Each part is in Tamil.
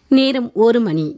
நேரம் ஒரு மணி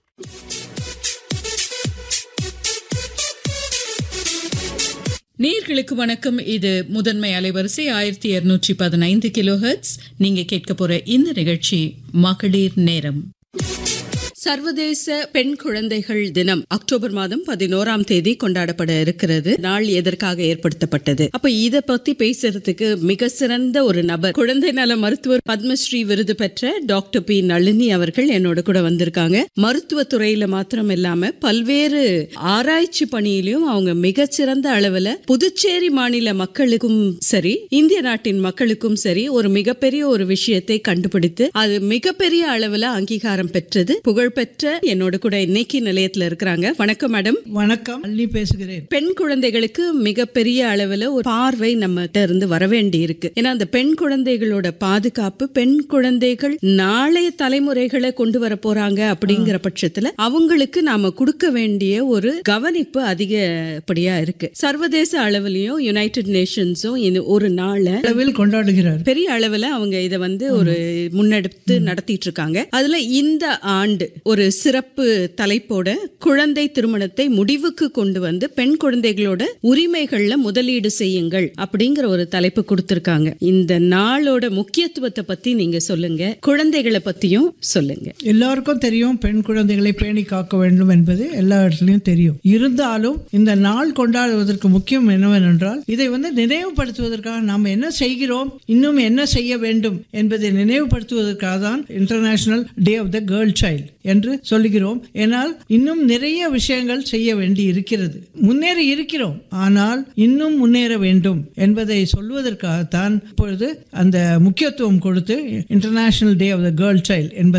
நேர்களுக்கு வணக்கம் இது முதன்மை அலைவரிசை ஆயிரத்தி இருநூற்றி பதினைந்து கிலோ நீங்க கேட்க போற இந்த நிகழ்ச்சி மகளிர் நேரம் சர்வதேச பெண் குழந்தைகள் தினம் அக்டோபர் மாதம் பதினோராம் தேதி கொண்டாடப்பட இருக்கிறது நாள் எதற்காக ஏற்படுத்தப்பட்டது அப்ப இத பத்தி பேசுறதுக்கு மிக சிறந்த ஒரு நபர் குழந்தை நல மருத்துவர் பத்மஸ்ரீ விருது பெற்ற டாக்டர் பி நளினி அவர்கள் என்னோட கூட வந்திருக்காங்க மருத்துவ துறையில மாத்திரம் இல்லாம பல்வேறு ஆராய்ச்சி பணியிலும் அவங்க மிகச்சிறந்த அளவுல புதுச்சேரி மாநில மக்களுக்கும் சரி இந்திய நாட்டின் மக்களுக்கும் சரி ஒரு மிகப்பெரிய ஒரு விஷயத்தை கண்டுபிடித்து அது மிகப்பெரிய அளவுல அங்கீகாரம் பெற்றது புகழ்பெற்ற என்னோட கூட இன்னைக்கு நிலையத்துல இருக்கிறாங்க வணக்கம் மேடம் வணக்கம் அள்ளி பேசுகிறேன் பெண் குழந்தைகளுக்கு மிகப்பெரிய அளவுல ஒரு பார்வை நம்மகிட்ட இருந்து வர வேண்டி இருக்கு ஏன்னா அந்த பெண் குழந்தைகளோட பாதுகாப்பு பெண் குழந்தைகள் நாளைய தலைமுறைகளை கொண்டு வர போறாங்க அப்படிங்கிற பட்சத்துல அவங்களுக்கு நாம கொடுக்க வேண்டிய ஒரு கவனிப்பு அதிகப்படியா இருக்கு சர்வதேச அளவுலயும் யுனைடெட் நேஷன்ஸும் இந்த ஒரு நாளை அளவில் கொண்டாடுகிறார் பெரிய அளவுல அவங்க இத வந்து ஒரு முன்னெடுத்து நடத்திட்டு இருக்காங்க அதுல இந்த ஆண்டு ஒரு சிறப்பு தலைப்போட குழந்தை திருமணத்தை முடிவுக்கு கொண்டு வந்து பெண் குழந்தைகளோட உரிமைகள்ல முதலீடு செய்யுங்கள் அப்படிங்கிற ஒரு தலைப்பு கொடுத்திருக்காங்க இந்த நாளோட முக்கியத்துவத்தை பத்தி நீங்க சொல்லுங்க குழந்தைகளை பத்தியும் சொல்லுங்க எல்லாருக்கும் தெரியும் பெண் குழந்தைகளை பேணி காக்க வேண்டும் என்பது எல்லா இடத்துலயும் தெரியும் இருந்தாலும் இந்த நாள் கொண்டாடுவதற்கு முக்கியம் என்னவென்றால் இதை வந்து நினைவுபடுத்துவதற்காக நாம் என்ன செய்கிறோம் இன்னும் என்ன செய்ய வேண்டும் என்பதை நினைவுபடுத்துவதற்காக தான் international day of the girl child என்று சொல்லுகிறோம் ஏனால் இன்னும் நிறைய விஷயங்கள் செய்ய வேண்டி இருக்கிறது முன்னேறி இருக்கிறோம் ஆனால் இன்னும் முன்னேற வேண்டும் என்பதை சொல்வதற்காகத்தான் இப்பொழுது அந்த முக்கியத்துவம் கொடுத்து international day of the girl child என்பதை